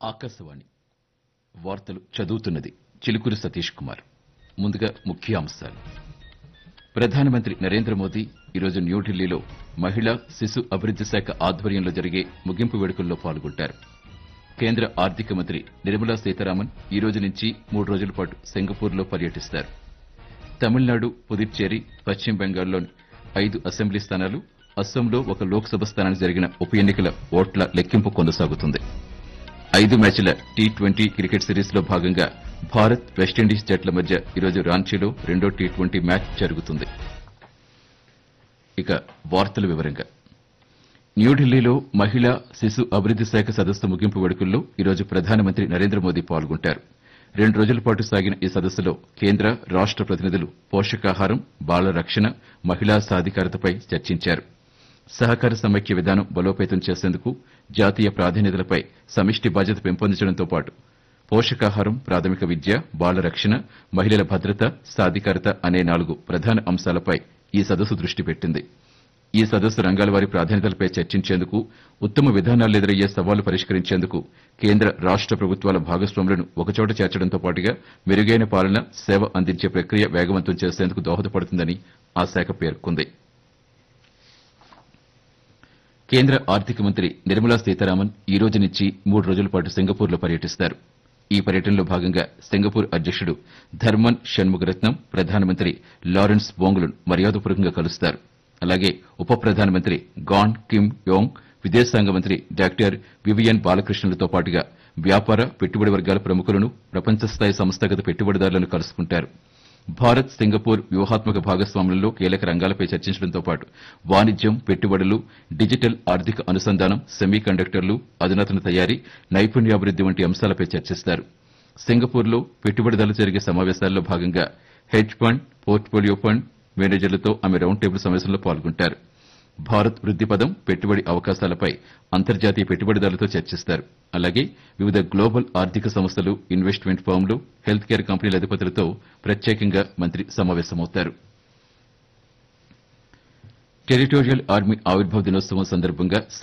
ఆకాశవాణి వార్తలు చదువుతున్నది చిలుకూరి సతీష్ కుమార్ ముందుగా ముఖ్య అంశాలు ప్రధానమంత్రి నరేంద్ర మోదీ ఈరోజు న్యూఢిల్లీలో మహిళా శిశు అభివృద్ది శాఖ ఆధ్వర్యంలో జరిగే ముగింపు వేడుకల్లో పాల్గొంటారు కేంద్ర ఆర్థిక మంత్రి నిర్మలా సీతారామన్ ఈ రోజు నుంచి మూడు రోజుల పాటు సింగపూర్లో పర్యటిస్తారు తమిళనాడు పుదుచ్చేరి పశ్చిమ బెంగాల్లోని ఐదు అసెంబ్లీ స్థానాలు అస్సాంలో ఒక లోక్సభ స్థానానికి జరిగిన ఉప ఎన్నికల ఓట్ల లెక్కింపు కొనసాగుతుంది ఐదు మ్యాచ్ల టీ ట్వంటీ క్రికెట్ సిరీస్ లో భాగంగా భారత్ వెస్టిండీస్ జట్ల మధ్య ఈరోజు రాంచీలో రెండో టీ ట్వంటీ మ్యాచ్ జరుగుతుంది ఇక వార్తల వివరంగా న్యూఢిల్లీలో మహిళా శిశు అభివృద్ది శాఖ సదస్సు ముగింపు వేడుకల్లో ఈరోజు ప్రధానమంత్రి నరేంద్ర మోదీ పాల్గొంటారు రెండు రోజుల పాటు సాగిన ఈ సదస్సులో కేంద్ర రాష్ట ప్రతినిధులు పోషకాహారం బాల రక్షణ మహిళా సాధికారతపై చర్చించారు సహకార సమైక్య విధానం బలోపేతం చేసేందుకు జాతీయ ప్రాధాన్యతలపై సమిష్టి బాధ్యత పెంపొందించడంతో పాటు పోషకాహారం ప్రాథమిక విద్య బాల రక్షణ మహిళల భద్రత సాధికారత అనే నాలుగు ప్రధాన అంశాలపై ఈ సదస్సు దృష్టి పెట్టింది ఈ సదస్సు రంగాల వారి ప్రాధాన్యతలపై చర్చించేందుకు ఉత్తమ విధానాలు ఎదురయ్యే సవాళ్లు పరిష్కరించేందుకు కేంద్ర రాష్ట ప్రభుత్వాల భాగస్వాములను ఒకచోట చేర్చడంతో పాటుగా మెరుగైన పాలన సేవ అందించే ప్రక్రియ వేగవంతం చేసేందుకు దోహదపడుతుందని ఆ శాఖ పేర్కొంది కేంద్ర ఆర్థిక మంత్రి నిర్మలా సీతారామన్ ఈ రోజు నుంచి మూడు రోజుల పాటు సింగపూర్లో పర్యటిస్తారు ఈ పర్యటనలో భాగంగా సింగపూర్ అధ్యక్షుడు ధర్మన్ షణ్ముగరత్నం ప్రధానమంత్రి లారెన్స్ బోంగ్లను మర్యాదపూర్వకంగా కలుస్తారు అలాగే ఉప ప్రధానమంత్రి గాన్ కిమ్ యోంగ్ విదేశాంగ మంత్రి డాక్టర్ వివియన్ బాలకృష్ణలతో పాటుగా వ్యాపార పెట్టుబడి వర్గాల ప్రముఖులను ప్రపంచ స్థాయి సంస్థాగత పెట్టుబడిదారులను కలుసుకుంటారు భారత్ సింగపూర్ వ్యూహాత్మక భాగస్వామ్యంలో కీలక రంగాలపై చర్చించడంతో పాటు వాణిజ్యం పెట్టుబడులు డిజిటల్ ఆర్థిక అనుసంధానం సెమీ కండక్టర్లు అధునాతన తయారీ నైపుణ్యాభివృద్ది వంటి అంశాలపై చర్చిస్తారు సింగపూర్లో పెట్టుబడిదారులు జరిగే సమావేశాల్లో భాగంగా హెడ్జ్ ఫండ్ పోర్ట్ఫోలియో ఫండ్ మేనేజర్లతో ఆమె రౌండ్ టేబుల్ సమావేశంలో పాల్గొంటారు భారత్ వృద్ది పదం పెట్టుబడి అవకాశాలపై అంతర్జాతీయ పెట్టుబడిదారులతో చర్చిస్తారు అలాగే వివిధ గ్లోబల్ ఆర్థిక సంస్థలు ఇన్వెస్ట్మెంట్ ఫర్మ్లు హెల్త్ కేర్ కంపెనీల అధిపతులతో ప్రత్యేకంగా మంత్రి సమావేశమవుతారు టెరిటోరియల్ ఆర్మీ ఆవిర్భావ దినోత్సవం సందర్భంగా